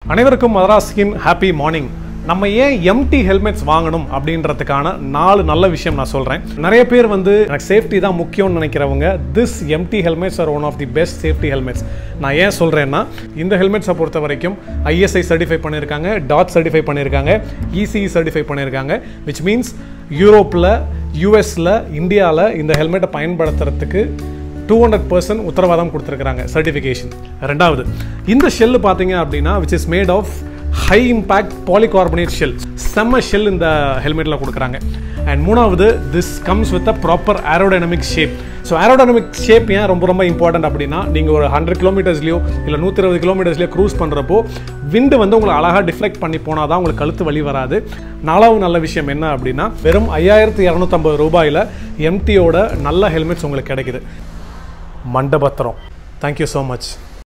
அனைவருக்கும் மதராஸ்கின் happy morning நம்ம ஏன் எம்டி ஹெல்மெட்ஸ் வாங்கணும் அப்படின்றதுக்கான நாலு நல்ல விஷயம் நான் சொல்கிறேன் நிறைய பேர் வந்து எனக்கு சேஃப்டி தான் முக்கியம்னு நினைக்கிறவங்க this MT helmets are one of the best safety helmets நான் ஏன் சொல்கிறேன்னா இந்த ஹெல்மெட்ஸை பொறுத்த வரைக்கும் ஐஎஸ்ஐ சர்டிஃபை பண்ணியிருக்காங்க டாட் சர்டிஃபை பண்ணியிருக்காங்க இசிஇ சர்டிஃபை பண்ணியிருக்காங்க விச் மீன்ஸ் யூரோப்பில் யூஎஸில் இந்தியாவில் இந்த ஹெல்மெட்டை பயன்படுத்துறதுக்கு டூ ஹண்ட்ரட் பர்சன்ட் உத்தரவாதம் கொடுத்துருக்காங்க சர்டிஃபிகேஷன் ரெண்டாவது இந்த ஷெல் பார்த்தீங்க அப்படின்னா which is made of high impact polycarbonate shell செம்ம ஷெல் இந்த ஹெல்மெட்டில் கொடுக்குறாங்க அண்ட் மூணாவது this comes with a proper aerodynamic shape so aerodynamic shape ஏன் ரொம்ப ரொம்ப இம்பார்ட்டன்ட் அப்படின்னா நீங்கள் ஒரு ஹண்ட்ரட் கிலோமீட்டர்ஸ்லையோ இல்லை நூற்றி இருபது கிலோமீட்டர்ஸ்லையோ க்ரூஸ் பண்ணுறப்போ விண்டு வந்து உங்களை அழகாக டிஃப்ளெக்ட் பண்ணி போனால் தான் உங்களுக்கு கழுத்து வலி வராது நாலாவது நல்ல விஷயம் என்ன அப்படின்னா வெறும் ஐயாயிரத்தி இரநூத்தம்பது ரூபாயில் எம்டியோட நல்ல ஹெல்மெட்ஸ் உங்களுக்கு கிடைக்குது மண்டபத்திரம் தேங்க்யூ ஸோ மச்